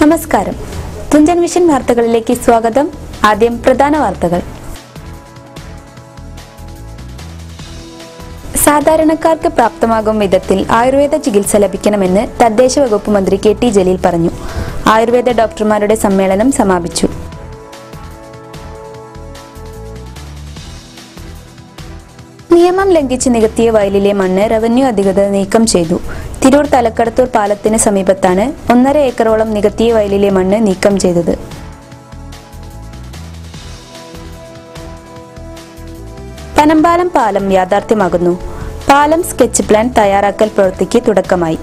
നമസ്കാരം തുഞ്ചൻ വിഷൻ വാർത്തകളിലേക്ക് സ്വാഗതം ആദ്യം പ്രധാന വാർത്തകൾ സാധാരണക്കാർക്ക് പ്രാപ്തമാകും വിധത്തിൽ ആയുർവേദ ചികിത്സ ലഭിക്കണമെന്ന് തദ്ദേശ വകുപ്പ് മന്ത്രി കെ ടി ജലീൽ പറഞ്ഞു ആയുർവേദ ഡോക്ടർമാരുടെ സമ്മേളനം സമാപിച്ചു നിയമം ലംഘിച്ച് നികത്തിയ വയലിലെ മണ്ണ് റവന്യൂ അധികൃതർ നീക്കം ചെയ്തു തിരൂർ തലക്കടത്തൂർ പാലത്തിന് സമീപത്താണ് ഒന്നര ഏക്കറോളം നികത്തിയ വയലിലെ മണ്ണ് നീക്കം ചെയ്തത് പനമ്പാലം പാലം യാഥാർത്ഥ്യമാകുന്നു പാലം സ്കെച്ച് പ്ലാൻ തയ്യാറാക്കൽ പ്രവൃത്തിക്ക് തുടക്കമായി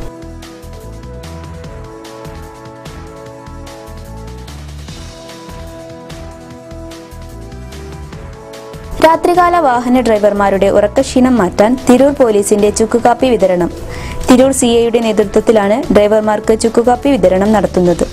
രാത്രികാല വാഹന ഡ്രൈവർമാരുടെ ഉറക്കക്ഷീണം മാറ്റാൻ തിരൂർ പോലീസിന്റെ ചുക്കുകാപ്പി വിതരണം തിരൂർ സി ഐയുടെ നേതൃത്വത്തിലാണ് ഡ്രൈവർമാർക്ക് ചുക്കുകാപ്പി വിതരണം നടത്തുന്നത്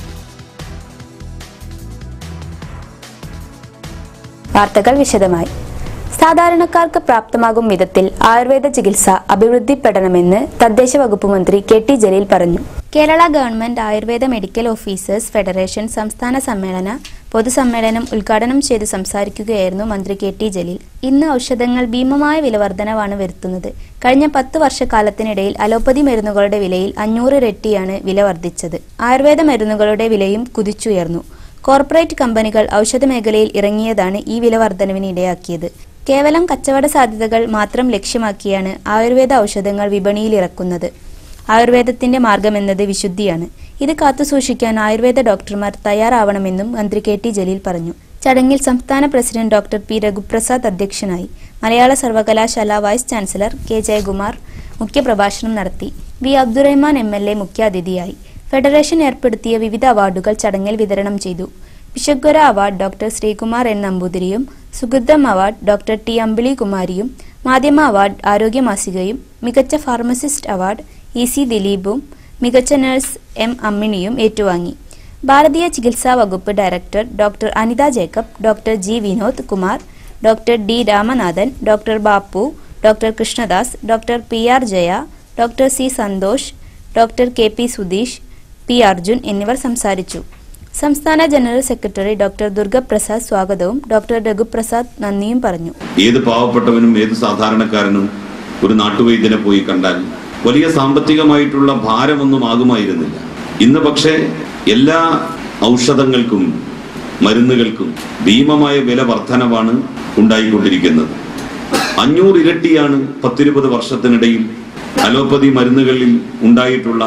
വാർത്തകൾ വിശദമായി സാധാരണക്കാർക്ക് പ്രാപ്തമാകും വിധത്തിൽ ആയുർവേദ ചികിത്സ അഭിവൃദ്ധിപ്പെടണമെന്ന് തദ്ദേശ വകുപ്പ് മന്ത്രി കെ ടി ജലീൽ പറഞ്ഞു Kerala government Ayurveda medical officers federation സംസ്ഥാന സമ്മേളന പൊതുസമ്മേളനം ഉദ്ഘാടനം ചെയ്ത് സംസാരിക്കുകയായിരുന്നു മന്ത്രി കെ ടി ജലീൽ ഇന്ന് ഔഷധങ്ങൾ ഭീമമായ വിലവർധനവാണ് വരുത്തുന്നത് കഴിഞ്ഞ പത്ത് വർഷക്കാലത്തിനിടയിൽ അലോപ്പതി മരുന്നുകളുടെ വിലയിൽ അഞ്ഞൂറ് ഇരട്ടിയാണ് വില വർദ്ധിച്ചത് ആയുർവേദ മരുന്നുകളുടെ വിലയും കുതിച്ചുയർന്നു കോർപ്പറേറ്റ് കമ്പനികൾ ഔഷധ മേഖലയിൽ ഇറങ്ങിയതാണ് ഈ വില വർധനവിന് ഇടയാക്കിയത് കേവലം കച്ചവട സാധ്യതകൾ മാത്രം ലക്ഷ്യമാക്കിയാണ് ആയുർവേദ ഔഷധങ്ങൾ വിപണിയിൽ ഇറക്കുന്നത് ആയുർവേദത്തിന്റെ മാർഗമെന്നത് വിശുദ്ധിയാണ് ഇത് കാത്തുസൂക്ഷിക്കാൻ ആയുർവേദ ഡോക്ടർമാർ തയ്യാറാവണമെന്നും മന്ത്രി കെ ടി ജലീൽ പറഞ്ഞു ചടങ്ങിൽ സംസ്ഥാന പ്രസിഡന്റ് ഡോക്ടർ പി രഘുപ്രസാദ് അധ്യക്ഷനായി മലയാള സർവകലാശാല വൈസ് ചാൻസലർ കെ ജയകുമാർ മുഖ്യപ്രഭാഷണം നടത്തി V Abdurahman M L A മുഖ്യാതിഥിയായി ഫെഡറേഷൻ ഏർപ്പെടുത്തിയ വിവിധ അവാർഡുകൾ ചടങ്ങിൽ വിതരണം ചെയ്തു വിശ്വഗ്വര അവാർഡ് ഡോക്ടർ ശ്രീകുമാർ എൻ നമ്പൂതിരിയും സുഗന്ധം അവാർഡ് ഡോക്ടർ ടി അമ്പിളി കുമാരിയും മാധ്യമ അവാർഡ് ആരോഗ്യ മാസികയും മികച്ച ഫാർമസിസ്റ്റ് അവാർഡ് ഇ സി ദിലീപും മികച്ച നഴ്സ് എം അമ്മിണിയും ഏറ്റുവാങ്ങി ഭാരതീയ ചികിത്സാ വകുപ്പ് director doctor Anitha Jacob doctor G Vinod Kumar doctor D Ramanathan doctor Bapu doctor Krishnadas doctor P R Jaya doctor C Santhosh doctor K P Sudheesh P Arjun എന്നിവർ സംസാരിച്ചു സംസ്ഥാന ജനറൽ സെക്രട്ടറി ഡോക്ടർ ദുർഗപ്രസാദ് സ്വാഗതവും ഡോക്ടർ രഘുപ്രസാദ് നന്ദിയും പറഞ്ഞു ഏത് പാവപ്പെട്ടവനും ഏത് സാധാരണക്കാരനും ഒരു നാട്ടുവൈദ്യനെ പോയി കണ്ടാൽ വലിയ സാമ്പത്തികമായിട്ടുള്ള ഭാരമൊന്നും ആകുമായിരുന്നില്ല ഇന്ന് പക്ഷേ എല്ലാ ഔഷധങ്ങൾക്കും മരുന്നുകൾക്കും ഭീമമായ വില വർധനവാണ് ഉണ്ടായിക്കൊണ്ടിരിക്കുന്നത് അഞ്ഞൂറ് ഇരട്ടിയാണ് പത്തിരുപത് വർഷത്തിനിടയിൽ അലോപ്പതി മരുന്നുകളിൽ ഉണ്ടായിട്ടുള്ള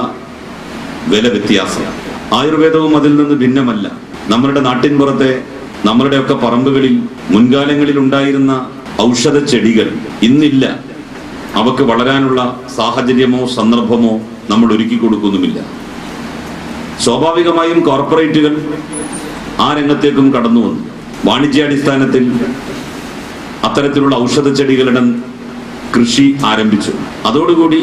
വില വ്യത്യാസം ആയുർവേദവും അതിൽ നിന്ന് ഭിന്നമല്ല നമ്മളുടെ നാട്ടിൻപുറത്തെ നമ്മളുടെയൊക്കെ പറമ്പുകളിൽ മുൻകാലങ്ങളിൽ ഉണ്ടായിരുന്ന ഔഷധ ചെടികൾ ഇന്നില്ല അവക്ക് വളരാനുള്ള സാഹചര്യമോ സന്ദർഭമോ നമ്മൾ ഒരുക്കി കൊടുക്കുന്നുമില്ല സ്വാഭാവികമായും കോർപ്പറേറ്റുകൾ ആ രംഗത്തേക്കും കടന്നു വന്നു വാണിജ്യാടിസ്ഥാനത്തിൽ അത്തരത്തിലുള്ള ഔഷധ ചെടികളുടെ കൃഷി ആരംഭിച്ചു അതോടുകൂടി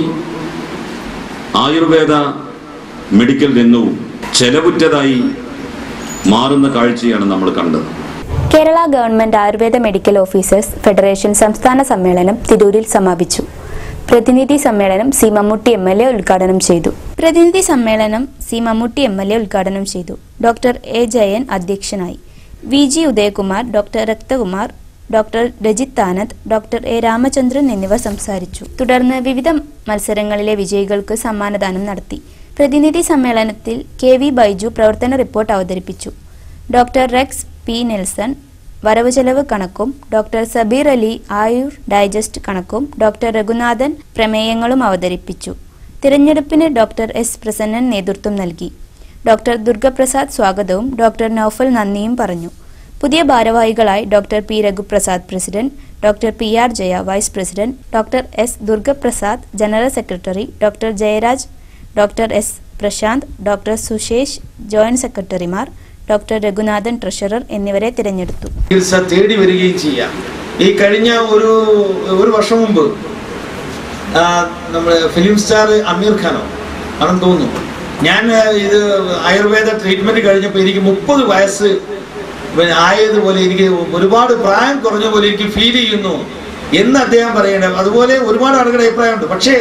ആയുർവേദ മെഡിക്കൽ രംഗവും ചെലവുറ്റതായി മാറുന്ന കാഴ്ചയാണ് നമ്മൾ കണ്ടത് Kerala government Ayurveda medical officers federation സംസ്ഥാന സമ്മേളനം തിരൂരിൽ സമാപിച്ചു പ്രതിനിധി സമ്മേളനം C Mammootty M L A ഉദ്ഘാടനം ചെയ്തു പ്രതിനിധി സമ്മേളനം C Mammootty M L A ഉദ്ഘാടനം ചെയ്തു ഡോക്ടർ എ ജയൻ അധ്യക്ഷനായി V G Udayakumar doctor Rakthakumar doctor Rajith Anand doctor A Ramachandran എന്നിവർ സംസാരിച്ചു തുടർന്ന് വിവിധ മത്സരങ്ങളിലെ വിജയികൾക്ക് സമ്മാനദാനം നടത്തി പ്രതിനിധി സമ്മേളനത്തിൽ കെ വി ബൈജു പ്രവർത്തന റിപ്പോർട്ട് അവതരിപ്പിച്ചു ഡോക്ടർ റെക്സ് പി നെൽസൺ വരവ് ചെലവ് കണക്കും ഡോക്ടർ സബീർ അലി ആയുർ ഡൈജസ്റ്റ് കണക്കും ഡോക്ടർ രഘുനാഥൻ പ്രമേയങ്ങളും അവതരിപ്പിച്ചു തിരഞ്ഞെടുപ്പിന് ഡോക്ടർ എസ് പ്രസന്നൻ നേതൃത്വം നൽകി ഡോക്ടർ ദുർഗപ്രസാദ് സ്വാഗതവും ഡോക്ടർ നൌഫൽ നന്ദിയും പറഞ്ഞു പുതിയ ഭാരവാഹികളായി doctor P Raghuprasad president doctor P R Jaya vice president doctor S Durgaprasad general secretary doctor Jayaraj doctor S Prashanth doctor Susheesh joint സെക്രട്ടറിമാർ ഡോക്ടർ രഘുനാഥൻ ട്രഷറർ എന്നിവരെ തിരഞ്ഞെടുത്തു ചികിത്സ തേടി വരികയും ചെയ്യാം ഈ കഴിഞ്ഞ ഒരു ഒരു വർഷം മുമ്പ് ആ, നമ്മുടെ ഫിലിം സ്റ്റാർ അമീർ ഖാനോ ആണെന്ന് തോന്നുന്നു ഞാൻ ആ, ഇത് ആയുർവേദ ട്രീറ്റ്മെന്റ് കഴിഞ്ഞപ്പോൾ എനിക്ക് മുപ്പത് വയസ്സ് പിന്നെ ആയതുപോലെ എനിക്ക് ഒരുപാട് പ്രായം കുറഞ്ഞ പോലെ എനിക്ക് ഫീൽ ചെയ്യുന്നു എന്ന് അദ്ദേഹം പറയണത് അതുപോലെ ഒരുപാട് ആളുകളുടെ അഭിപ്രായമുണ്ട് പക്ഷേ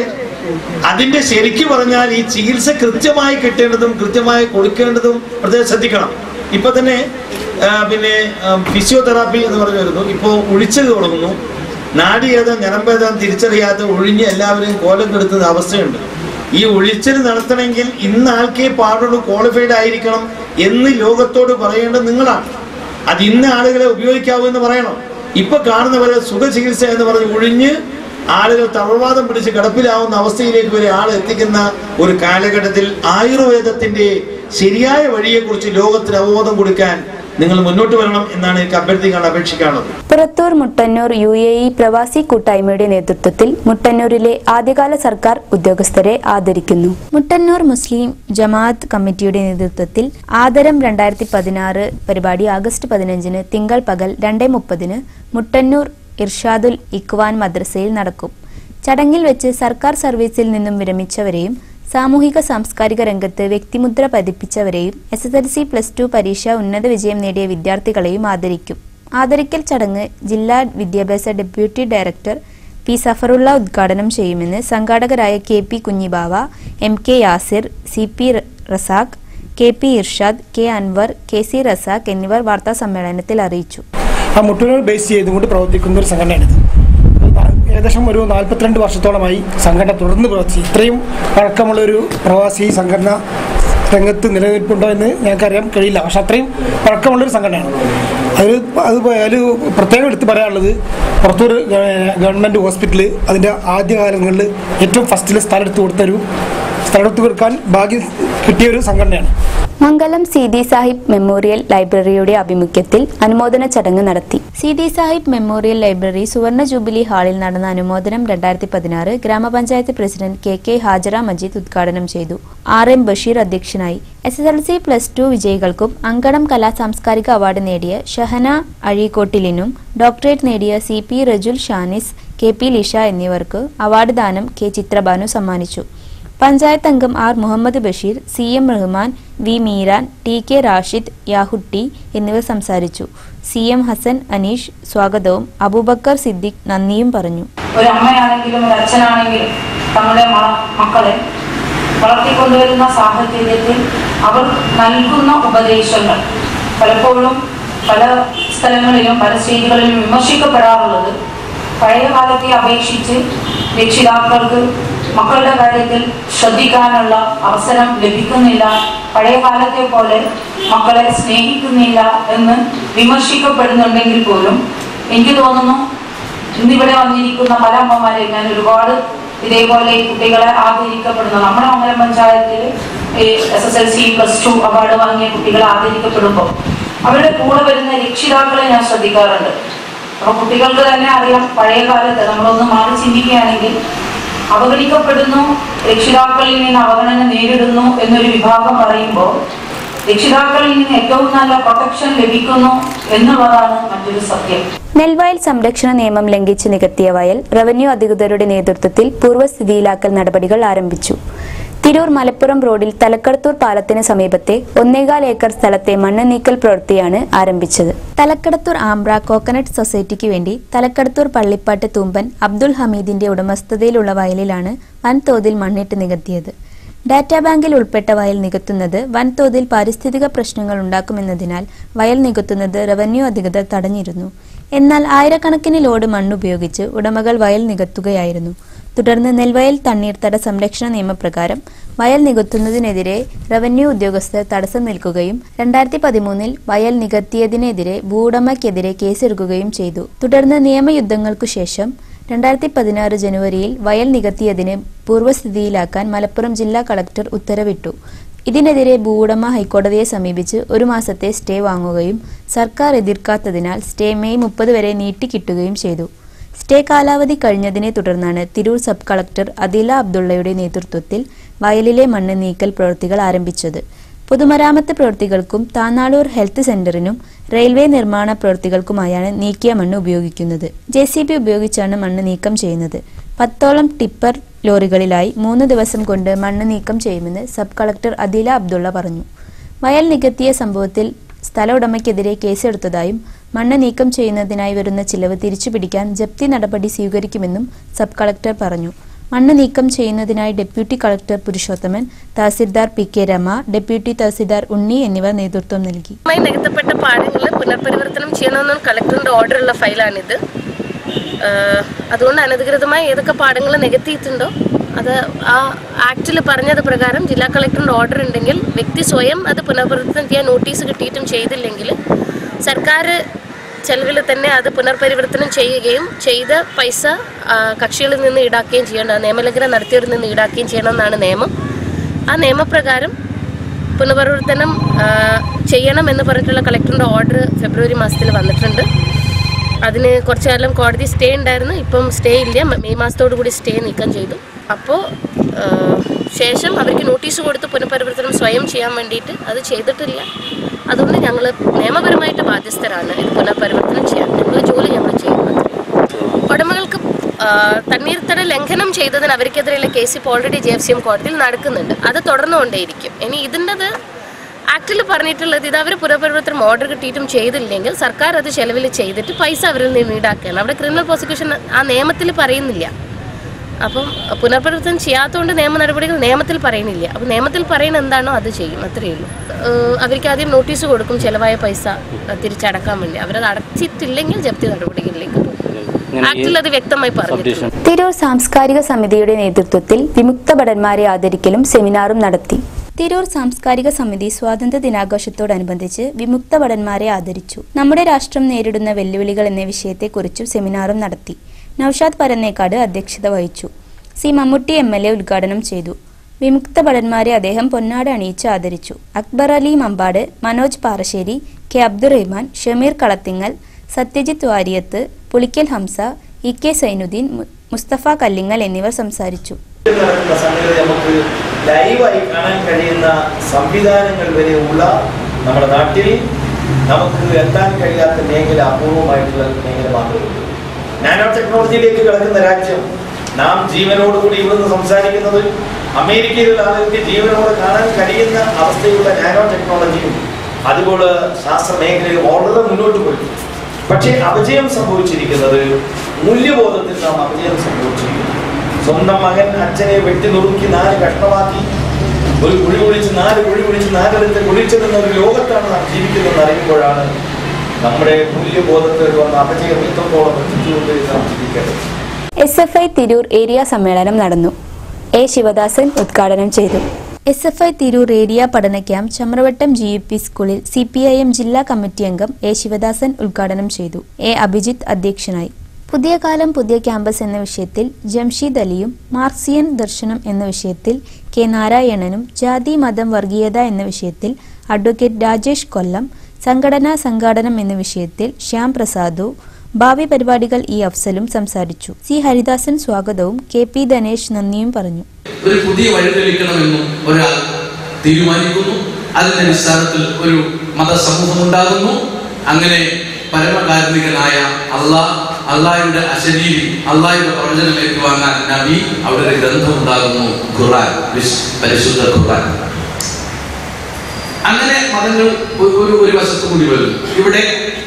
അതിന്റെ ശരിക്കു പറഞ്ഞാൽ ഈ ചികിത്സ കൃത്യമായി കിട്ടേണ്ടതും കൃത്യമായി കൊടുക്കേണ്ടതും പ്രത്യേകം ശ്രദ്ധിക്കണം ഇപ്പൊ തന്നെ ആ, പിന്നെ ഫിസിയോതെറാപ്പി എന്ന് പറഞ്ഞു വരുന്നു ഇപ്പോൾ ഒഴിച്ചത് തുടങ്ങുന്നു നാടിയേതം ഞരമ്പേതം തിരിച്ചറിയാത്ത ഒഴിഞ്ഞ് എല്ലാവരെയും കോലം കെടുത്തുന്ന അവസ്ഥയുണ്ട് ഈ ഒഴിച്ചൽ നടത്തണമെങ്കിൽ ഇന്ന് ആൾക്കേ പാടുള്ളൂ ക്വാളിഫൈഡ് ആയിരിക്കണം എന്ന് ലോകത്തോട് പറയേണ്ടത് നിങ്ങളാണ് അത് ഇന്ന ആളുകളെ ഉപയോഗിക്കാവൂ എന്ന് പറയണം ഇപ്പൊ കാണുന്നവരെ സുഖചികിത്സ എന്ന് പറഞ്ഞ് ഒഴിഞ്ഞ് ആളുകൾ തളർവാദം പിടിച്ച് കിടപ്പിലാവുന്ന അവസ്ഥയിലേക്ക് വരെ ആൾ എത്തിക്കുന്ന ഒരു കാലഘട്ടത്തിൽ ആയുർവേദത്തിന്റെ ശരിയായ വഴിയെക്കുറിച്ച് ലോകത്തിന് അവബോധം കൊടുക്കാൻ നിങ്ങൾ മുന്നോട്ട് വരണം എന്നാണ് എനിക്ക് അഭ്യർത്ഥിക്കാൻ അപേക്ഷിക്കാനുള്ളത് Purathur Muttanur U A E പ്രവാസി കൂട്ടായ്മയുടെ നേതൃത്വത്തിൽ മുട്ടന്നൂരിലെ ആദ്യകാല സർക്കാർ ഉദ്യോഗസ്ഥരെ ആദരിക്കുന്നു മുട്ടന്നൂർ മുസ്ലിം ജമാഅത്ത് കമ്മിറ്റിയുടെ നേതൃത്വത്തിൽ ആദരം രണ്ടായിരത്തി പതിനാറ് പരിപാടി ആഗസ്റ്റ് പതിനഞ്ചിന് തിങ്കൾ പകൽ രണ്ടേ മുപ്പതിന് മുട്ടന്നൂർ ഇർഷാദുൽ ഇക്വാൻ മദ്രസയിൽ നടക്കും ചടങ്ങിൽ വെച്ച് സർക്കാർ സർവീസിൽ നിന്നും വിരമിച്ചവരെയും സാമൂഹിക സാംസ്കാരിക രംഗത്ത് വ്യക്തിമുദ്ര പതിപ്പിച്ചവരെയും S S L C plus two പരീക്ഷ ഉന്നത വിജയം നേടിയ വിദ്യാർത്ഥികളെയും ആദരിക്കും ആദരിക്കൽ ചടങ്ങ് ജില്ലാ വിദ്യാഭ്യാസ ഡെപ്യൂട്ടി ഡയറക്ടർ പി സഫറുള്ള ഉദ്ഘാടനം ചെയ്യുമെന്ന് സംഘാടകരായ K P Kunhibava M K Yasir C P Razak K P Irshad K Anwar K C Razak എന്നിവർ വാർത്താ സമ്മേളനത്തിൽ അറിയിച്ചു ആ മുട്ടൂരിനെ ബേസ് ചെയ്തുകൊണ്ട് പ്രവർത്തിക്കുന്ന ഒരു സംഘടനയാണിത് ഏകദേശം ഒരു നാൽപ്പത്തിരണ്ട് വർഷത്തോളമായി സംഘടന തുടർന്ന് പ്രവർത്തിച്ചു ഇത്രയും പഴക്കമുള്ള ഒരു പ്രവാസി സംഘടന രംഗത്ത് നിലനിൽപ്പുണ്ടോ എന്ന് ഞങ്ങൾക്കറിയാൻ കഴിയില്ല പക്ഷെ അത്രയും പഴക്കമുള്ളൊരു സംഘടനയാണ് അതിൽ അത് അതിൽ പ്രത്യേകം എടുത്ത് പറയാനുള്ളത് പുറത്തൂർ ഗവൺമെൻറ് ഹോസ്പിറ്റൽ അതിൻ്റെ ആദ്യകാലങ്ങളിൽ ഏറ്റവും ഫസ്റ്റിൽ സ്ഥലം എടുത്ത് കൊടുത്തൊരു സ്ഥലം എടുത്ത് കൊടുക്കാൻ ഭാഗ്യം കിട്ടിയ ഒരു സംഘടനയാണ് മംഗലം സീതി സാഹിബ് മെമ്മോറിയൽ ലൈബ്രറിയുടെ ആഭിമുഖ്യത്തിൽ അനുമോദന ചടങ്ങ് നടത്തി സീതി സാഹിബ് മെമ്മോറിയൽ ലൈബ്രറി സുവർണ ജൂബിലി ഹാളിൽ നടന്ന അനുമോദനം രണ്ടായിരത്തി പതിനാറ് ഗ്രാമപഞ്ചായത്ത് president K K Hajara Majeed ഉദ്ഘാടനം ചെയ്തു ആർ എം ബഷീർ അധ്യക്ഷനായി S S L C plus two വിജയികൾക്കും അങ്കണം കലാ സാംസ്കാരിക അവാർഡ് നേടിയ ഷഹന അഴീക്കോട്ടിലിനും ഡോക്ടറേറ്റ് നേടിയ C P Rajul Shanis K P Lisha എന്നിവർക്ക് അവാർഡ് ദാനം കെ ചിത്രബാനു സമ്മാനിച്ചു പഞ്ചായത്ത് അംഗം R Muhammad Basheer C M Rahman V Meeran T K Rashid Yahutty എന്നിവർ സംസാരിച്ചു സി എം ഹസൻ അനീഷ് സ്വാഗതവും അബൂബക്കർ സിദ്ദിഖ് നന്ദിയും പറഞ്ഞു ഒരു അമ്മയാണെങ്കിലും ഒരു അച്ഛനാണെങ്കിലും തങ്ങളുടെ മ- മക്കളെ വളർത്തിക്കൊണ്ടുവരുന്ന സാഹചര്യത്തിൽ അവർ നൽകുന്ന ഉപദേശങ്ങൾ പലപ്പോഴും പല സ്ഥലങ്ങളിലും പല സ്റ്റേജുകളിലും വിമർശിക്കപ്പെടാറുള്ളത് പഴയ കാലത്തെ അപേക്ഷിച്ച് രക്ഷിതാക്കൾക്ക് മക്കളുടെ കാര്യത്തിൽ ശ്രദ്ധിക്കാനുള്ള അവസരം ലഭിക്കുന്നില്ല പഴയ കാലത്തെ പോലെ മക്കളെ സ്നേഹിക്കുന്നില്ല എന്ന് വിമർശിക്കപ്പെടുന്നുണ്ടെങ്കിൽ പോലും എനിക്ക് തോന്നുന്നു ഇന്നിവിടെ വന്നിരിക്കുന്ന പല അമ്മമാരെയും ഞാൻ ഒരുപാട് ഇതേപോലെ ഈ കുട്ടികളെ ആദരിക്കപ്പെടുന്നു നമ്മുടെ മംഗലം പഞ്ചായത്തിൽ S S L C plus two award വാങ്ങിയ കുട്ടികളെ ആദരിക്കപ്പെടുമ്പോൾ അവരുടെ കൂടെ വരുന്ന രക്ഷിതാക്കളെ ഞാൻ ശ്രദ്ധിക്കാറുണ്ട് അപ്പൊ കുട്ടികൾക്ക് തന്നെ അറിയാം പഴയ കാലത്ത് നമ്മളൊന്ന് മാറി ചിന്തിക്കുകയാണെങ്കിൽ അവഗണിക്കപ്പെടുന്നു രക്ഷിതാക്കളിൽ നിന്ന് അവഗണന നേരിടുന്നു എന്നൊരു വിഭാഗം പറയുമ്പോൾ രക്ഷിതാക്കളിൽ നിന്ന് ഏറ്റവും നല്ല പ്രൊട്ടക്ഷൻ ലഭിക്കുന്നു എന്നുള്ളതാണ് മറ്റൊരു സത്യം നെൽവയൽ സംരക്ഷണ നിയമം ലംഘിച്ച് നികത്തിയ വയൽ റവന്യൂ അധികൃതരുടെ നേതൃത്വത്തിൽ പൂർവ്വസ്ഥിതിയിലാക്കൽ നടപടികൾ ആരംഭിച്ചു തിരൂർ മലപ്പുറം റോഡിൽ തലക്കടത്തൂർ പാലത്തിന് സമീപത്തെ ഒന്നേകാൽ ഏക്കർ സ്ഥലത്തെ മണ്ണ് നീക്കൽ പ്രവൃത്തിയാണ് ആരംഭിച്ചത് തലക്കടത്തൂർ ആംബ്ര കോക്കനട്ട് സൊസൈറ്റിക്ക് വേണ്ടി തലക്കടത്തൂർ പള്ളിപ്പാട്ട് തൂമ്പൻ അബ്ദുൾ ഹമീദിന്റെ ഉടമസ്ഥതയിലുള്ള വയലിലാണ് വൻതോതിൽ മണ്ണിട്ട് നികത്തിയത് ഡാറ്റാ ബാങ്കിൽ ഉൾപ്പെട്ട വയൽ നികത്തുന്നത് വൻതോതിൽ പാരിസ്ഥിതിക പ്രശ്നങ്ങൾ ഉണ്ടാക്കുമെന്നതിനാൽ വയൽ നികത്തുന്നത് റവന്യൂ അധികൃതർ തടഞ്ഞിരുന്നു എന്നാൽ ആയിരക്കണക്കിന് ലോഡ് മണ്ണുപയോഗിച്ച് ഉടമകൾ വയൽ നികത്തുകയായിരുന്നു തുടർന്ന് നെൽവയൽ തണ്ണീർത്തട സംരക്ഷണ നിയമപ്രകാരം വയൽ നികത്തുന്നതിനെതിരെ റവന്യൂ ഉദ്യോഗസ്ഥർ തടസ്സം നിൽക്കുകയും രണ്ടായിരത്തി പതിമൂന്നിൽ വയൽ നികത്തിയതിനെതിരെ ഭൂവുടമയ്ക്കെതിരെ കേസെടുക്കുകയും ചെയ്തു തുടർന്ന് നിയമയുദ്ധങ്ങൾക്കു ശേഷം രണ്ടായിരത്തി പതിനാറ് ജനുവരിയിൽ വയൽ നികത്തിയതിന് പൂർവ്വസ്ഥിതിയിലാക്കാൻ മലപ്പുറം ജില്ലാ കളക്ടർ ഉത്തരവിട്ടു ഇതിനെതിരെ ഭൂവുടമ ഹൈക്കോടതിയെ സമീപിച്ച് ഒരു മാസത്തെ സ്റ്റേ വാങ്ങുകയും സർക്കാർ എതിർക്കാത്തതിനാൽ സ്റ്റേ മെയ് മുപ്പത് വരെ നീട്ടിക്കിട്ടുകയും ചെയ്തു സ്റ്റേ കാലാവധി കഴിഞ്ഞതിനെ തുടർന്നാണ് തിരൂർ സബ് കളക്ടർ അദില അബ്ദുള്ളയുടെ നേതൃത്വത്തിൽ വയലിലെ മണ്ണ് നീക്കൽ പ്രവൃത്തികൾ ആരംഭിച്ചത് പൊതുമരാമത്ത് പ്രവൃത്തികൾക്കും താന്നാളൂർ ഹെൽത്ത് സെന്ററിനും റെയിൽവേ നിർമ്മാണ പ്രവൃത്തികൾക്കുമായാണ് നീക്കിയ മണ്ണ് ഉപയോഗിക്കുന്നത് ജെ സി ബി ഉപയോഗിച്ചാണ് മണ്ണ് നീക്കം ചെയ്യുന്നത് പത്തോളം ടിപ്പർ ലോറികളിലായി മൂന്ന് ദിവസം കൊണ്ട് മണ്ണ് നീക്കം ചെയ്യുമെന്ന് സബ് കളക്ടർ അദില അബ്ദുള്ള പറഞ്ഞു വയൽ നികത്തിയ സംഭവത്തിൽ സ്ഥല ഉടമയ്ക്കെതിരെ കേസെടുത്തതായും മണ്ണ് നീക്കം ചെയ്യുന്നതിനായി വരുന്ന ചിലവ് തിരിച്ചുപിടിക്കാൻ ജപ്തി നടപടി സ്വീകരിക്കുമെന്നും സബ് കളക്ടർ പറഞ്ഞു മണ്ണ് നീക്കം ചെയ്യുന്നതിനായി deputy collector Purushothaman tahsildar P K Rama deputy tahsildar Unni എന്നിവർ നേതൃത്വം നൽകി മായി നികത്തപ്പെട്ട പാടങ്ങൾ പുനർപരിവർത്തനം ചെയ്യണമെന്ന് കളക്ടറിന്റെ ഓർഡറുള്ള ഫയലാണിത് ആഹ് അതുകൊണ്ട് അനധികൃതമായി ഏതൊക്കെ പാടങ്ങൾ നികത്തിയിട്ടുണ്ടോ അത് ആ ആക്ടിൽ പറഞ്ഞത് പ്രകാരം ജില്ലാ കളക്ടറിന്റെ ഓർഡർ ഉണ്ടെങ്കിൽ വ്യക്തി സ്വയം അത് പുനർപരിവർത്തനം ചെയ്യാൻ നോട്ടീസ് കിട്ടിയിട്ടും ചെയ്തില്ലെങ്കിൽ സർക്കാർ ചെലവിൽ തന്നെ അത് പുനർപരിവർത്തനം ചെയ്യുകയും ചെയ്ത പൈസ ആ, കക്ഷികളിൽ നിന്ന് ഈടാക്കുകയും ചെയ്യേണ്ട നിയമലംഘനം നടത്തിയവരിൽ നിന്ന് ഈടാക്കുകയും ചെയ്യണമെന്നാണ് നിയമം ആ നിയമപ്രകാരം പുനഃപരിവർത്തനം ആ, ചെയ്യണം എന്ന് പറഞ്ഞിട്ടുള്ള കളക്ടറിൻ്റെ ഓർഡർ ഫെബ്രുവരി മാസത്തിൽ വന്നിട്ടുണ്ട് അതിന് കുറച്ചു കാലം കോടതി സ്റ്റേ ഉണ്ടായിരുന്നു ഇപ്പം സ്റ്റേ ഇല്ല മ- മെയ് മാസത്തോടു കൂടി സ്റ്റേ നീക്കം ചെയ്തു അപ്പോൾ ശേഷം അവർക്ക് നോട്ടീസ് കൊടുത്ത് പുനഃപരിവർത്തനം സ്വയം ചെയ്യാൻ വേണ്ടിയിട്ട് അത് ചെയ്തിട്ടില്ല അതുകൊണ്ട് ഞങ്ങൾ നിയമപരമായിട്ട് ബാധ്യസ്ഥരാണ് ഇത് പുനഃപരിവർത്തനം ചെയ്യാൻ ഞങ്ങൾ ജോലി ഞങ്ങൾ ചെയ്യുന്നത് ഉടമകൾക്ക് ആ, തണ്ണീർത്തട ലംഘനം ചെയ്തതിന് അവർക്കെതിരെയുള്ള കേസ് ഇപ്പോൾ already J F C M കോടതിയിൽ നടക്കുന്നുണ്ട് അത് തുടർന്നുകൊണ്ടേയിരിക്കും ഇനി ഇതിൻ്റെത് ആക്ടിൽ പറഞ്ഞിട്ടുള്ളത് ഇത് അവർ പുനഃപരിവർത്തനം ഓർഡർ കിട്ടിയിട്ടും ചെയ്തില്ലെങ്കിൽ സർക്കാർ അത് ചെലവിൽ ചെയ്തിട്ട് പൈസ അവരിൽ നിന്ന് ഈടാക്കുകയാണ് അവിടെ ക്രിമിനൽ പ്രോസിക്യൂഷൻ ആ നിയമത്തിൽ പറയുന്നില്ല അപ്പം പുനഃപരിവർത്തനം ചെയ്യാത്തതുകൊണ്ട് നിയമ നടപടികൾ നിയമത്തിൽ പറയുന്നില്ല അപ്പം നിയമത്തിൽ പറയുന്ന എന്താണോ അത് ചെയ്യും അത്രയേ ഉള്ളൂ ഏഹ് അവർക്ക് ആദ്യം നോട്ടീസ് കൊടുക്കും ചിലവായ പൈസ അഹ് തിരിച്ചടക്കാൻ വേണ്ടി അവരത് അടച്ചിട്ടില്ലെങ്കിൽ ജപ്തി നടപടികളിലേക്ക് പോകും ആക്ടിൽ അത് വ്യക്തമായി പറഞ്ഞിട്ടുണ്ട് തിരൂർ സാംസ്കാരിക സമിതിയുടെ നേതൃത്വത്തിൽ വിമുക്ത ഭടന്മാരെ ആദരിക്കലും സെമിനാറും നടത്തി തിരൂർ സാംസ്കാരിക സമിതി സ്വാതന്ത്ര്യ ദിനാഘോഷത്തോടനുബന്ധിച്ച് വിമുക്ത ഭടന്മാരെ ആദരിച്ചു നമ്മുടെ രാഷ്ട്രം നേരിടുന്ന വെല്ലുവിളികൾ എന്ന വിഷയത്തെക്കുറിച്ചും സെമിനാറും നടത്തി നൌഷാദ് പരന്നേക്കാട് അധ്യക്ഷത വഹിച്ചു C Mammootty M L A ഉദ്ഘാടനം ചെയ്തു വിമുക്ത ഭടന്മാരെ അദ്ദേഹം പൊന്നാട് അണിയിച്ച് ആദരിച്ചു Akbar Ali Mambad Manoj Parassery K Abdurahman Shameer Kalathingal Sathyajith Variyath Pulikkal Hamza E K Sainudheen മു- മുസ്തഫ കല്ലിങ്ങൽ എന്നിവർ സംസാരിച്ചു നടക്കുന്ന സംഗതി നമുക്ക് ലൈവായി കാണാൻ കഴിയുന്ന സംവിധാനങ്ങൾ വരെ ഉള്ള നമ്മുടെ നാട്ടിൽ നമുക്ക് എത്താൻ കഴിയാത്ത മേഖല അപൂർവമായിട്ടുള്ള മേഖല മാത്രമേ ഉള്ളൂ നാനോ ടെക്നോളജിയിലേക്ക് കിടക്കുന്ന രാജ്യം നാം ജീവനോടുകൂടി ഇവിടുന്ന് സംസാരിക്കുന്നത് അമേരിക്കയിലുള്ള ആളുകൾക്ക് ജീവനോട് കാണാൻ കഴിയുന്ന അവസ്ഥയുള്ള നാനോ ടെക്നോളജിയും അതുപോലെ ശാസ്ത്ര മേഖലയിൽ വളരെ മുന്നോട്ട് പോയി പക്ഷേ അപജയം സംഭവിച്ചിരിക്കുന്നത് മൂല്യബോധത്തിൽ നാം അപജയം സംഭവിച്ചിരിക്കുന്നു സ്വന്തം മകൻ അച്ഛനെ വെട്ടി നുറുക്കി നാല് കഷ്ണമാക്കി ഒരു കുഴി കുഴിച്ച് നാല് കുഴി കുഴിച്ച് നാലിടത്ത് കുഴിച്ചതെന്ന ഒരു ലോകത്താണ് നാം ജീവിക്കുന്നതെന്ന് അറിയുമ്പോഴാണ് നമ്മുടെ മൂല്യബോധത്തിൽ വന്ന അപജയം എത്രത്തോളം എത്തിച്ചുകൊണ്ട് നാം ചിന്തിക്കേണ്ടത് S F I Tirur area സമ്മേളനം നടന്നു എ ശിവദാസൻ ഉദ്ഘാടനം ചെയ്തു S F I Tirur area പഠന camp Chamravattam G U P സ്കൂളിൽ സി പി ഐ എം ജില്ലാ കമ്മിറ്റി അംഗം എ ശിവദാസൻ ഉദ്ഘാടനം ചെയ്തു എ അഭിജിത്ത് അധ്യക്ഷനായി പുതിയ കാലം പുതിയ ക്യാമ്പസ് എന്ന വിഷയത്തിൽ ജംഷീദ് അലിയും മാർക്സിയൻ ദർശനം എന്ന വിഷയത്തിൽ കെ നാരായണനും ജാതി മതം വർഗീയത എന്ന വിഷയത്തിൽ അഡ്വക്കേറ്റ് രാജേഷ് കൊല്ലം സംഘടനാ സംഘാടനം എന്ന വിഷയത്തിൽ ശ്യാം പ്രസാദു ഭാവി പരിപാടികൾ ഇ അഫ്സലും സംസാരിച്ചു സി ഹരിദാസൻ സ്വാഗതവും കെ പി ധനേഷ് നന്ദിയും പറഞ്ഞു ഒരു പുതിയ വഴി തെളിയിക്കണമെന്നും ഒരാൾ തീരുമാനിക്കുന്നു അതിന്റെ അടിസ്ഥാനത്തിൽ ഒരു മതസമൂഹം ഉണ്ടാകുന്നു അങ്ങനെ പരമകാരുണികനായ അള്ളാഹ് അള്ളാഹിയുടെ അശരീരി അള്ളാഹിയുടെ പ്രവചനം ഏറ്റുവാങ്ങാൻ നബി അവിടെ ഒരു ഗ്രന്ഥം ഉണ്ടാകുന്നു ഖുർആൻ വിശ്- പരിശുദ്ധ ഖുർആൻ അങ്ങനെ മതങ്ങൾ ഒരു- ഒരു ഒരു വശത്ത് കൂടി വരുന്നു ഇവിടെ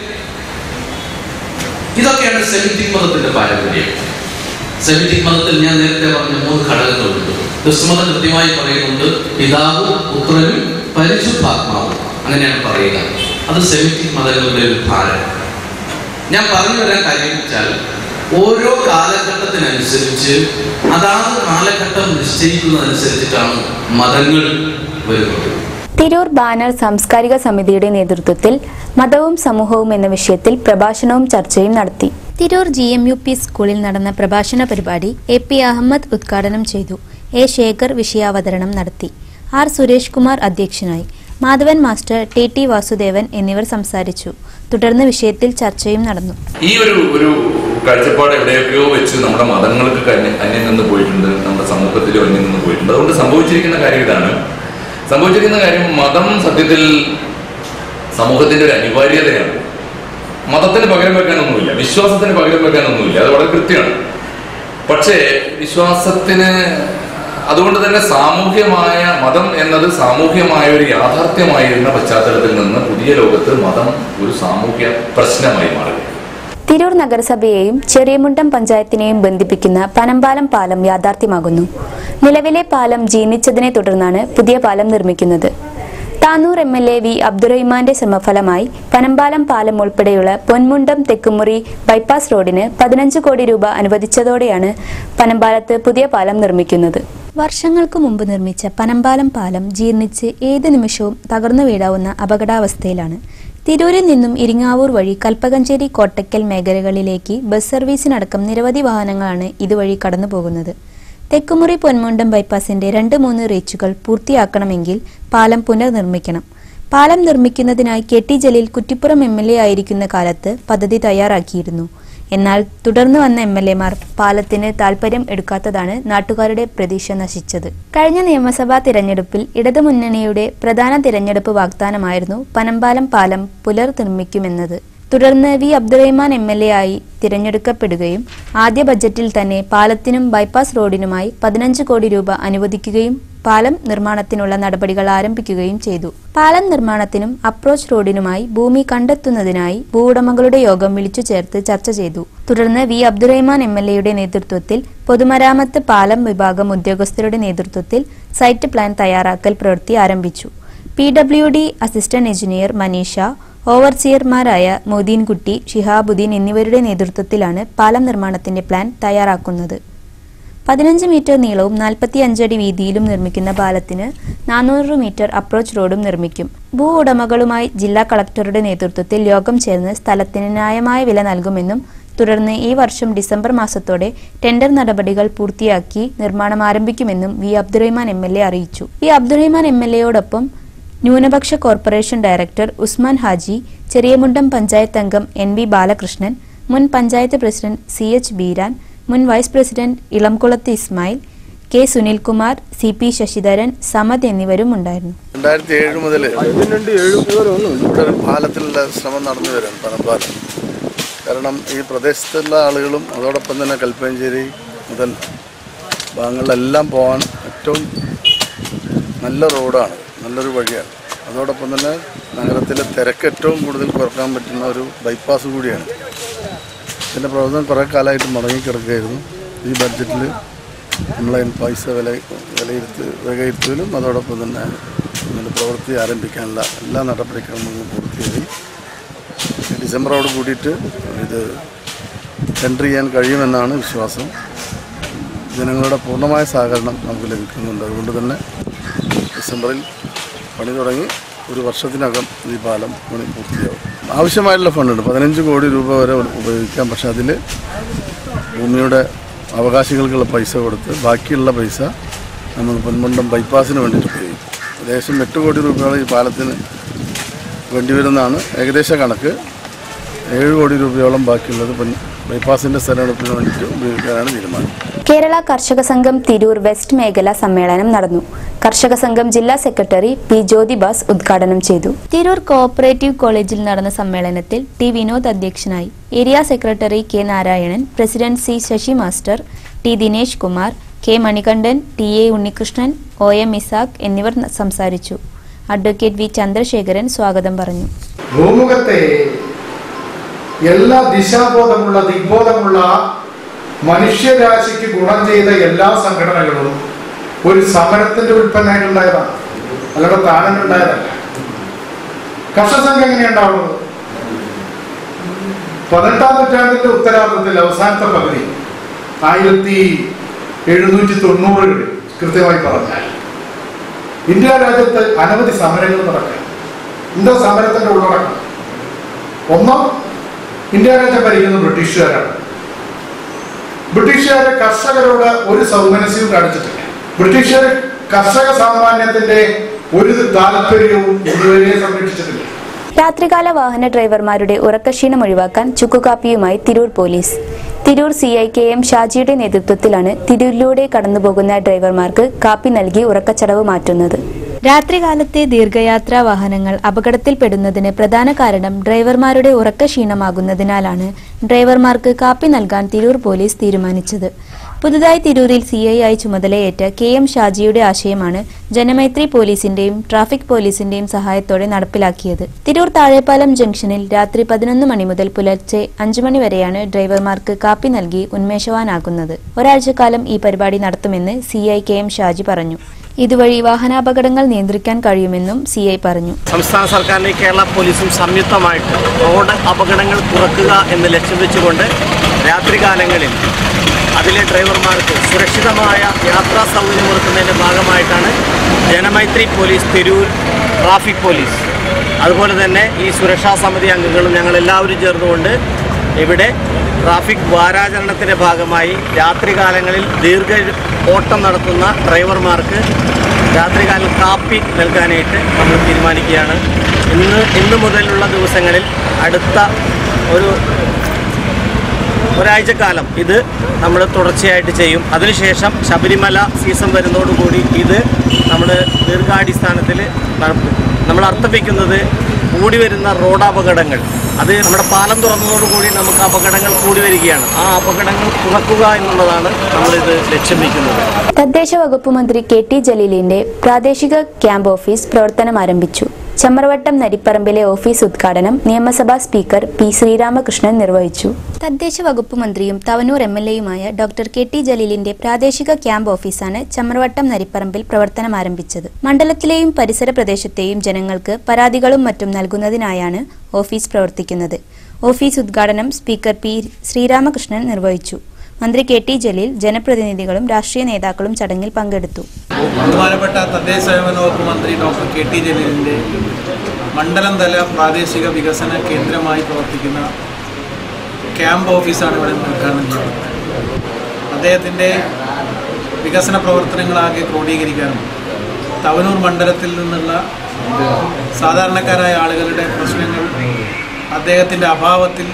ഇതൊക്കെയാണ് സെമിറ്റിക് മതത്തിന്റെ പാരമ്പര്യം സെമിറ്റിക് മതത്തിൽ ഞാൻ നേരത്തെ പറഞ്ഞ മൂന്ന് ഘടകങ്ങളുണ്ട് ക്രിസ്തുമതം കൃത്യമായി പറയുന്നുണ്ട് പിതാവും പുത്രനും പരിശുദ്ധാത്മാവും അങ്ങനെയാണ് പറയുക അത് സെമിറ്റിക് മതങ്ങളുടെ ഒരു ഭാരം ഞാൻ പറഞ്ഞു വരാൻ കാര്യം വെച്ചാൽ ഓരോ കാലഘട്ടത്തിനനുസരിച്ച് അതാത് കാലഘട്ടം നിശ്ചയിക്കുന്നതനുസരിച്ചിട്ടാണ് മതങ്ങൾ വരുന്നത് തിരൂർ ബാനർ സാംസ്കാരിക സമിതിയുടെ നേതൃത്വത്തിൽ മതവും സമൂഹവും എന്ന വിഷയത്തിൽ പ്രഭാഷണവും ചർച്ചയും നടത്തി Tirur G M U P സ്കൂളിൽ നടന്ന പ്രഭാഷണ പരിപാടി എ പി അഹമ്മദ് ഉദ്ഘാടനം ചെയ്തു എ ശേഖർ വിഷയാവതരണം നടത്തി ആർ സുരേഷ് കുമാർ അധ്യക്ഷനായി Madhavan master T T Vasudevan എന്നിവർ സംസാരിച്ചു തുടർന്ന് വിഷയത്തിൽ ചർച്ചയും നടന്നു ഈ ഒരു ഒരു കാഴ്ചപ്പാട് എവിടെയൊക്കെയോ വെച്ച് നമ്മുടെ മതങ്ങൾക്ക് കന്യ അന്യം നിന്ന് പോയിട്ടുണ്ട് നമ്മുടെ സമൂഹത്തിലും അന്യം നിന്ന് പോയിട്ടുണ്ട് അതുകൊണ്ട് സംഭവിച്ചിരിക്കുന്ന കാര്യം ഇതാണ് സംഭവിച്ചിരിക്കുന്ന കാര്യം മതം സത്യത്തിൽ സമൂഹത്തിന്റെ ഒരു അനിവാര്യതയാണ് മതത്തിന് പകരം വെക്കാനൊന്നുമില്ല വിശ്വാസത്തിന് പകരം വെക്കാനൊന്നുമില്ല അത് വളരെ കൃത്യമാണ് പക്ഷേ വിശ്വാസത്തിന് അതുകൊണ്ട് തന്നെ സാമൂഹ്യമായ മതം എന്നത് സാമൂഹ്യമായ ഒരു യാഥാർത്ഥ്യമായിരുന്ന പശ്ചാത്തലത്തിൽ നിന്ന് പുതിയ ലോകത്ത് മതം ഒരു സാമൂഹ്യ പ്രശ്നമായി മാറുകയാണ് തിരൂർ നഗരസഭയെയും ചെറിയമുണ്ടം പഞ്ചായത്തിനെയും ബന്ധിപ്പിക്കുന്ന പനമ്പാലം പാലം യാഥാർത്ഥ്യമാകുന്നു നിലവിലെ പാലം ജീർണിച്ചതിനെ തുടർന്നാണ് പുതിയ പാലം നിർമ്മിക്കുന്നത് Tanur M L A V അബ്ദുറഹിമാന്റെ ശ്രമഫലമായി പനമ്പാലം പാലം ഉൾപ്പെടെയുള്ള പൊന്മുണ്ടം തെക്കുമുറി ബൈപ്പാസ് റോഡിന് പതിനഞ്ച് കോടി രൂപ അനുവദിച്ചതോടെയാണ് പനമ്പാലത്ത് പുതിയ പാലം നിർമ്മിക്കുന്നത് വർഷങ്ങൾക്ക് മുമ്പ് നിർമ്മിച്ച പനമ്പാലം പാലം ജീർണിച്ച് ഏത് നിമിഷവും തകർന്നു വീഴാവുന്ന അപകടാവസ്ഥയിലാണ് തിരൂരിൽ നിന്നും ഇരിങ്ങാവൂർ വഴി കൽപ്പകഞ്ചേരി കോട്ടയ്ക്കൽ മേഖലകളിലേക്ക് ബസ് സർവീസിനടക്കം നിരവധി വാഹനങ്ങളാണ് ഇതുവഴി കടന്നു പോകുന്നത് തെക്കുമുറി പൊന്മുണ്ടം ബൈപ്പാസിന്റെ രണ്ട് മൂന്ന് റീച്ചുകൾ പൂർത്തിയാക്കണമെങ്കിൽ പാലം പുനർനിർമ്മിക്കണം പാലം നിർമ്മിക്കുന്നതിനായി K T Jaleel Kuttippuram M L A ആയിരിക്കുന്ന കാലത്ത് പദ്ധതി തയ്യാറാക്കിയിരുന്നു എന്നാൽ തുടർന്ന് വന്ന എം എൽ എമാർ പാലത്തിന് താൽപര്യം എടുക്കാത്തതാണ് നാട്ടുകാരുടെ പ്രതീക്ഷ നശിച്ചത് കഴിഞ്ഞ നിയമസഭാ തിരഞ്ഞെടുപ്പിൽ ഇടതുമുന്നണിയുടെ പ്രധാന തിരഞ്ഞെടുപ്പ് വാഗ്ദാനമായിരുന്നു പനമ്പാലം പാലം പുനർനിർമ്മിക്കുമെന്നത് തുടർന്ന് V Abdurahiman M L A ആയി തിരഞ്ഞെടുക്കപ്പെടുകയും ആദ്യ ബജറ്റിൽ തന്നെ പാലത്തിനും ബൈപ്പാസ് റോഡിനുമായി പതിനഞ്ച് കോടി രൂപ അനുവദിക്കുകയും പാലം നിർമ്മാണത്തിനുള്ള നടപടികൾ ആരംഭിക്കുകയും ചെയ്തു പാലം നിർമ്മാണത്തിനും അപ്രോച്ച് റോഡിനുമായി ഭൂമി കണ്ടെത്തുന്നതിനായി ഭൂവുടമകളുടെ യോഗം വിളിച്ചു ചേർത്ത് ചർച്ച ചെയ്തു തുടർന്ന് വി അബ്ദുറഹിമാൻ എം എൽ എയുടെ നേതൃത്വത്തിൽ പൊതുമരാമത്ത് പാലം വിഭാഗം ഉദ്യോഗസ്ഥരുടെ നേതൃത്വത്തിൽ സൈറ്റ് പ്ലാൻ തയ്യാറാക്കൽ പ്രവൃത്തി ആരംഭിച്ചു P W D assistant engineer Maneesha ഓവർസിയർമാരായ മൊയ്തീൻകുട്ടി ഷിഹാബുദ്ദീൻ എന്നിവരുടെ നേതൃത്വത്തിലാണ് പാലം നിർമ്മാണത്തിന്റെ പ്ലാൻ തയ്യാറാക്കുന്നത് പതിനഞ്ച് മീറ്റർ നീളവും നാൽപ്പത്തി അഞ്ചടി വീതിയിലും നിർമ്മിക്കുന്ന പാലത്തിന് നാനൂറ് മീറ്റർ അപ്രോച്ച് റോഡും നിർമ്മിക്കും ഭൂ ഉടമകളുമായി ജില്ലാ കളക്ടറുടെ നേതൃത്വത്തിൽ യോഗം ചേർന്ന് സ്ഥലത്തിന് ന്യായമായ വില നൽകുമെന്നും തുടർന്ന് ഈ വർഷം ഡിസംബർ മാസത്തോടെ ടെൻഡർ നടപടികൾ പൂർത്തിയാക്കി നിർമ്മാണം ആരംഭിക്കുമെന്നും V Abdurahiman M L A അറിയിച്ചു വി അബ്ദുറഹിമാൻ എം എൽ എയോടൊപ്പം ന്യൂനപക്ഷ കോർപ്പറേഷൻ ഡയറക്ടർ ഉസ്മാൻ ഹാജി ചെറിയമുണ്ടം പഞ്ചായത്ത് അംഗം എൻ ബി ബാലകൃഷ്ണൻ മുൻ panchayat president C H Beeran മുൻ vice president Elamkulath Ismail K Sunilkumar C P Sasidharan Samad എന്നിവരും ഉണ്ടായിരുന്നു രണ്ടായിരത്തി ഏഴ് മുതൽ ഇവിടെ ഒരു പാലത്തിലുള്ള ശ്രമം നടന്നു വരും പനമ്പാലം കാരണം ഈ പ്രദേശത്തുള്ള ആളുകളും അതോടൊപ്പം തന്നെ കൽപ്പഞ്ചേരി മുതൽ ഭാഗങ്ങളിലെല്ലാം പോകാൻ ഏറ്റവും നല്ല റോഡാണ് നല്ലൊരു വഴിയാണ് അതോടൊപ്പം തന്നെ നഗരത്തിലെ തിരക്ക് ഏറ്റവും കൂടുതൽ കുറക്കാൻ പറ്റുന്ന ഒരു ബൈപ്പാസ് കൂടിയാണ് ഇതിൻ്റെ പ്രവർത്തനം കുറേ കാലമായിട്ട് മുടങ്ങിക്കിടക്കുകയായിരുന്നു ഈ ബഡ്ജറ്റിൽ നമ്മളതിന് പൈസ വില വിലയിരുത്തി വിലയിരുത്തലും അതോടൊപ്പം തന്നെ ഇതിൻ്റെ പ്രവൃത്തി ആരംഭിക്കാനുള്ള എല്ലാ നടപടിക്രമങ്ങളും പൂർത്തിയായി ഡിസംബറോട് കൂടിയിട്ട് ഇത് ടെൻഡർ ചെയ്യാൻ കഴിയുമെന്നാണ് വിശ്വാസം ജനങ്ങളുടെ പൂർണ്ണമായ സഹകരണം നമുക്ക് ലഭിക്കുന്നുണ്ട് അതുകൊണ്ട് തന്നെ ഡിസംബറിൽ പണി തുടങ്ങി ഒരു വർഷത്തിനകം ഈ പാലം പണി പൂർത്തിയാവും ആവശ്യമായിട്ടുള്ള ഫണ്ടുണ്ട് പതിനഞ്ച് കോടി രൂപ വരെ ഉപയോഗിക്കാം പക്ഷെ അതിൽ ഭൂമിയുടെ അവകാശികൾക്കുള്ള പൈസ കൊടുത്ത് ബാക്കിയുള്ള പൈസ നമ്മൾ പൊന്മുണ്ടം ബൈപ്പാസിന് വേണ്ടിയിട്ട് ഉപയോഗിക്കും ഏകദേശം എട്ട് കോടി രൂപയോളം ഈ പാലത്തിന് വേണ്ടിവരുന്നതാണ് ഏകദേശ കണക്ക് ഏഴ് കോടി രൂപയോളം ബാക്കിയുള്ളത് പൊൻ ബൈപ്പാസിൻ്റെ സ്ഥലമെടുപ്പിന് വേണ്ടിയിട്ട് ഉപയോഗിക്കാനാണ് തീരുമാനം കേരള കർഷക സംഘം തിരൂർ വെസ്റ്റ് മേഖല സമ്മേളനം നടന്നു കർഷക സംഘം ജില്ലാ സെക്രട്ടറി പി ജ്യോതിബാസ് ഉദ്ഘാടനം ചെയ്തു തിരൂർ കോഓപ്പറേറ്റീവ് കോളേജിൽ നടന്ന സമ്മേളനത്തിൽ ടി വിനോദ് അധ്യക്ഷനായി area secretary K Narayanan president C Sasi master T Dinesh Kumar K Manikandan T A Unnikrishnan O M Isaq എന്നിവർ ന- സംസാരിച്ചു അഡ്വക്കേറ്റ് വി ചന്ദ്രശേഖരൻ സ്വാഗതം പറഞ്ഞു ഭൂമുഖത്തെ എല്ലാ ദിശാബോധമുള്ള ദിഗ്ബോധമുള്ള മനുഷ്യരാശിക്ക് ഗുണം ചെയ്ത എല്ലാ സംഘടനകളും ഒരു സമരത്തിന്റെ ഉൽപ്പന്നമായിട്ടുണ്ടായതാണ് അല്ലാതെ താനുണ്ടായതല്ല കർഷക സംഘം എങ്ങനെയുണ്ടാവുന്നത് പതിനെട്ടാം നൂറ്റാണ്ടിന്റെ ഉത്തരാർദ്ധത്തിൽ അവസാനത്തെ പകുതി ആയിരത്തി എഴുന്നൂറ്റി തൊണ്ണൂറുകളിൽ കൃത്യമായി പറഞ്ഞാൽ ഇന്ത്യ രാജ്യത്ത് അനവധി സമരങ്ങൾ നടക്കാം എന്താ സമരത്തിന്റെ ഉള്ളടക്കം ഒന്ന് ഇന്ത്യ രാജ്യം ഭരിക്കുന്ന ബ്രിട്ടീഷുകാരാണ് ബ്രിട്ടീഷുകാരെ കർഷകരോട് ഒരു സൗമനസ്യവും കാണിച്ചിട്ടില്ല ബ്രിട്ടീഷുകാർ കർഷക സാമാന്യത്തിന്റെ ഒരു താല്പര്യവും ഇതുവരെ സംരക്ഷിച്ചിട്ടില്ല രാത്രികാല വാഹന ഡ്രൈവർമാരുടെ ഉറക്കക്ഷീണം ഒഴിവാക്കാൻ ചുക്കുകാപ്പിയുമായി Tirur police Tirur C I K M ഷാജിയുടെ നേതൃത്വത്തിലാണ് തിരൂരിലൂടെ കടന്നുപോകുന്ന ഡ്രൈവർമാർക്ക് കാപ്പി നൽകി ഉറക്കച്ചടവ് മാറ്റുന്നത് രാത്രികാലത്തെ ദീർഘയാത്രാ വാഹനങ്ങൾ അപകടത്തിൽപ്പെടുന്നതിന് പ്രധാന കാരണം ഡ്രൈവർമാരുടെ ഉറക്കക്ഷീണമാകുന്നതിനാലാണ് ഡ്രൈവർമാർക്ക് കാപ്പി നൽകാൻ തിരൂർ പോലീസ് തീരുമാനിച്ചത് പുതുതായി തിരൂരിൽ സി ഐ ആയി ചുമതലയേറ്റ കെ എം ഷാജിയുടെ ആശയമാണ് ജനമൈത്രി പോലീസിന്റെയും ട്രാഫിക് പോലീസിന്റെയും സഹായത്തോടെ നടപ്പിലാക്കിയത് തിരൂർ താഴെപ്പാലം ജംഗ്ഷനിൽ രാത്രി പതിനൊന്ന് മണി മുതൽ പുലർച്ചെ അഞ്ചു മണി വരെയാണ് ഡ്രൈവർമാർക്ക് കാപ്പി നൽകി ഉന്മേഷവാനാകുന്നത് ഒരാഴ്ചക്കാലം ഈ പരിപാടി നടത്തുമെന്ന് C I K M Shaji പറഞ്ഞു ഇതുവഴി വാഹനാപകടങ്ങൾ നിയന്ത്രിക്കാൻ കഴിയുമെന്നും സി ഐ പറഞ്ഞു സംസ്ഥാന സർക്കാരിൻ്റെയും കേരള പോലീസും സംയുക്തമായിട്ട് റോഡ് അപകടങ്ങൾ കുറയ്ക്കുക എന്ന് ലക്ഷ്യം വെച്ചുകൊണ്ട് രാത്രികാലങ്ങളിൽ അതിലെ ഡ്രൈവർമാർക്ക് സുരക്ഷിതമായ യാത്രാ സൗകര്യം ഒരുക്കുന്നതിൻ്റെ ഭാഗമായിട്ടാണ് Janamaithri police Tirur traffic police അതുപോലെ തന്നെ ഈ സുരക്ഷാ സമിതി അംഗങ്ങളും ഞങ്ങൾ എല്ലാവരും ചേർന്നുകൊണ്ട് ഇവിടെ ട്രാഫിക് വാരാചരണത്തിൻ്റെ ഭാഗമായി രാത്രികാലങ്ങളിൽ ദീർഘ ഓട്ടം നടത്തുന്ന ഡ്രൈവർമാർക്ക് രാത്രികാലം കാപ്പി നൽകാനായിട്ട് നമ്മൾ തീരുമാനിക്കുകയാണ് ഇന്ന് ഇന്ന് മുതലുള്ള ദിവസങ്ങളിൽ അടുത്ത ഒരു ഒരാഴ്ചക്കാലം ഇത് നമ്മൾ തുടർച്ചയായിട്ട് ചെയ്യും അതിനുശേഷം ശബരിമല സീസൺ വരുന്നതോടുകൂടി ഇത് നമ്മൾ ദീർഘാടിസ്ഥാനത്തിൽ നടത്തും നമ്മൾ അർത്ഥപ്പിക്കുന്നത് കൂടി വരുന്ന റോഡപകടങ്ങൾ അത് നമ്മുടെ പാലം തുറന്നതോടുകൂടി നമുക്ക് അപകടങ്ങൾ കൂടി വരികയാണ് ആ അപകടങ്ങൾ കുറക്കുക എന്നുള്ളതാണ് നമ്മളിത് ലക്ഷ്യം വയ്ക്കുന്നത് തദ്ദേശ വകുപ്പ് മന്ത്രി കെ ടി ജലീലിന്റെ പ്രാദേശിക ക്യാമ്പ് ഓഫീസ് പ്രവർത്തനം ആരംഭിച്ചു ചമ്മറവട്ടം നരിപ്പറമ്പിലെ ഓഫീസ് ഉദ്ഘാടനം നിയമസഭാ സ്പീക്കർ പി ശ്രീരാമകൃഷ്ണൻ നിർവഹിച്ചു തദ്ദേശ വകുപ്പ് മന്ത്രിയും തവനൂർ എം എൽ എയുമായ ഡോക്ടർ കെ ടി ജലീലിന്റെ പ്രാദേശിക ക്യാമ്പ് ഓഫീസാണ് ചമ്മറവട്ടം നരിപ്പറമ്പിൽ പ്രവർത്തനം ആരംഭിച്ചത് മണ്ഡലത്തിലെയും പരിസര പ്രദേശത്തെയും ജനങ്ങൾക്ക് പരാതികളും മറ്റും നൽകുന്നതിനായാണ് ഓഫീസ് പ്രവർത്തിക്കുന്നത് ഓഫീസ് ഉദ്ഘാടനം സ്പീക്കർ പി ശ്രീരാമകൃഷ്ണൻ നിർവഹിച്ചു മന്ത്രി കെ ടി ജലീൽ ജനപ്രതിനിധികളും രാഷ്ട്രീയ നേതാക്കളും ചടങ്ങിൽ പങ്കെടുത്തു ബഹുമാനപ്പെട്ട തദ്ദേശ സ്വയംഭരണ വകുപ്പ് മന്ത്രി ഡോക്ടർ കെ ടി ജലീലിൻ്റെ മണ്ഡലം തല പ്രാദേശിക വികസന കേന്ദ്രമായി പ്രവർത്തിക്കുന്ന ക്യാമ്പ് ഓഫീസാണ് ഇവിടെ ഉദ്ഘാടനം ചെയ്യുന്നത് അദ്ദേഹത്തിൻ്റെ വികസന പ്രവർത്തനങ്ങളാകെ ക്രോഡീകരിക്കാനും തവനൂർ മണ്ഡലത്തിൽ നിന്നുള്ള സാധാരണക്കാരായ ആളുകളുടെ പ്രശ്നങ്ങൾ അദ്ദേഹത്തിൻ്റെ അഭാവത്തിൽ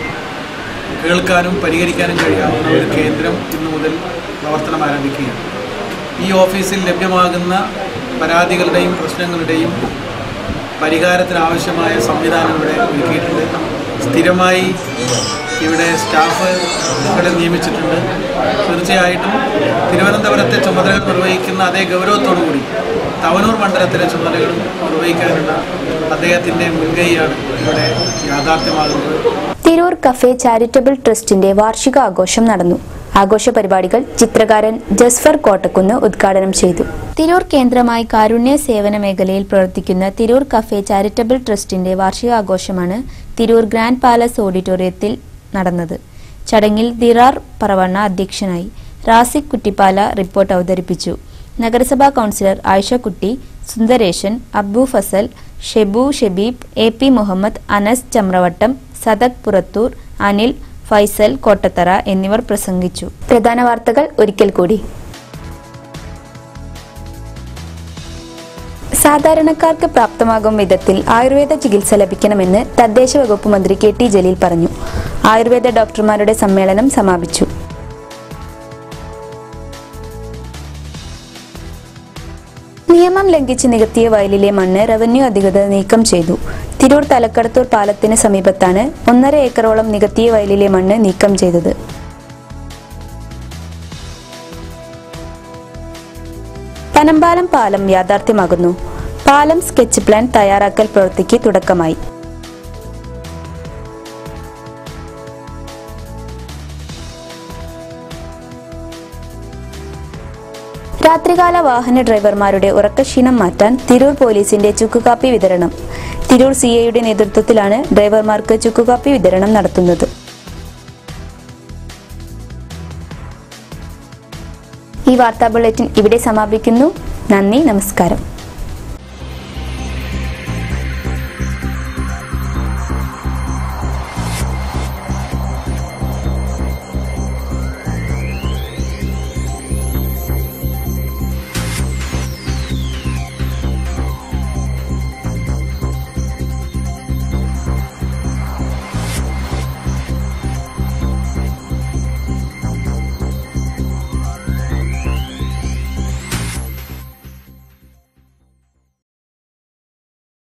കേൾക്കാനും പരിഹരിക്കാനും കഴിയാവുന്ന ഒരു കേന്ദ്രം ഇന്നു മുതൽ പ്രവർത്തനം ആരംഭിക്കുകയാണ് ഈ ഓഫീസിൽ ലഭ്യമാകുന്ന പരാതികളുടെയും പ്രശ്നങ്ങളുടെയും പരിഹാരത്തിനാവശ്യമായ സംവിധാനം ഇവിടെ ഒരുക്കിയിട്ടുണ്ട് സ്ഥിരമായി ഇവിടെ സ്റ്റാഫ് ഇവിടെ നിയമിച്ചിട്ടുണ്ട് തീർച്ചയായിട്ടും തിരുവനന്തപുരത്തെ ചുമതലകൾ നിർവഹിക്കുന്ന അതേ ഗൗരവത്തോടു കൂടി തവനൂർ മണ്ഡലത്തിലെ ചുമതലകളും നിർവഹിക്കാനുള്ള അദ്ദേഹത്തിൻ്റെ മുൻകൈയാണ് ഇവിടെ യാഥാർത്ഥ്യമാകുന്നത് തിരൂർ കഫേ ചാരിറ്റബിൾ ട്രസ്റ്റിന്റെ വാർഷിക ആഘോഷം നടന്നു ആഘോഷ പരിപാടികൾ ചിത്രകാരൻ ജസ്ഫർ കോട്ടക്കുന്ന് ഉദ്ഘാടനം ചെയ്തു തിരൂർ കേന്ദ്രമായി കാരുണ്യ സേവന മേഖലയിൽ പ്രവർത്തിക്കുന്ന തിരൂർ കഫേ ചാരിറ്റബിൾ ട്രസ്റ്റിന്റെ വാർഷികാഘോഷമാണ് തിരൂർ ഗ്രാൻഡ് പാലസ് ഓഡിറ്റോറിയത്തിൽ നടന്നത് ചടങ്ങിൽ ദിറാർ പറവണ്ണ അധ്യക്ഷനായി റാസിഖ് കുട്ടിപ്പാല റിപ്പോർട്ട് അവതരിപ്പിച്ചു നഗരസഭാ councillor Ayishakutty Sundareshan Abbu Fazal Shebu Shebeeb A P Muhammad Anas Chamravattam Sadak Purathur Anil Faisal Kottathara എന്നിവർ പ്രസംഗിച്ചു പ്രധാന വാർത്തകൾ ഒരിക്കൽ കൂടി സാധാരണക്കാർക്ക് പ്രാപ്തമാകും വിധത്തിൽ ആയുർവേദ ചികിത്സ ലഭിക്കണമെന്ന് തദ്ദേശ വകുപ്പ് മന്ത്രി കെ ടി ജലീൽ പറഞ്ഞു ആയുർവേദ ഡോക്ടർമാരുടെ സമ്മേളനം സമാപിച്ചു നിയമം ലംഘിച്ച് നികത്തിയ വയലിലെ മണ്ണ് റവന്യൂ അധികൃതർ നീക്കം ചെയ്തു തിരൂർ തലക്കടത്തൂർ പാലത്തിന് സമീപത്താണ് ഒന്നര ഏക്കറോളം നികത്തിയ വയലിലെ മണ്ണ് നീക്കം ചെയ്തത് പനമ്പാലം പാലം യാഥാർത്ഥ്യമാകുന്നു പാലം സ്കെച്ച് പ്ലാൻ തയ്യാറാക്കൽ പ്രവൃത്തിക്ക് തുടക്കമായി രാത്രികാല വാഹന ഡ്രൈവർമാരുടെ ഉറക്കക്ഷീണം മാറ്റാൻ തിരൂർ പോലീസിന്റെ ചുക്കുകാപ്പി വിതരണം തിരൂർ സി ഐയുടെ നേതൃത്വത്തിലാണ് ഡ്രൈവർമാർക്ക് ചുക്കുകാപ്പി വിതരണം നടത്തുന്നത് ഈ വാർത്താ ബുള്ളറ്റിൻ ഇവിടെ സമാപിക്കുന്നു നന്ദി നമസ്കാരം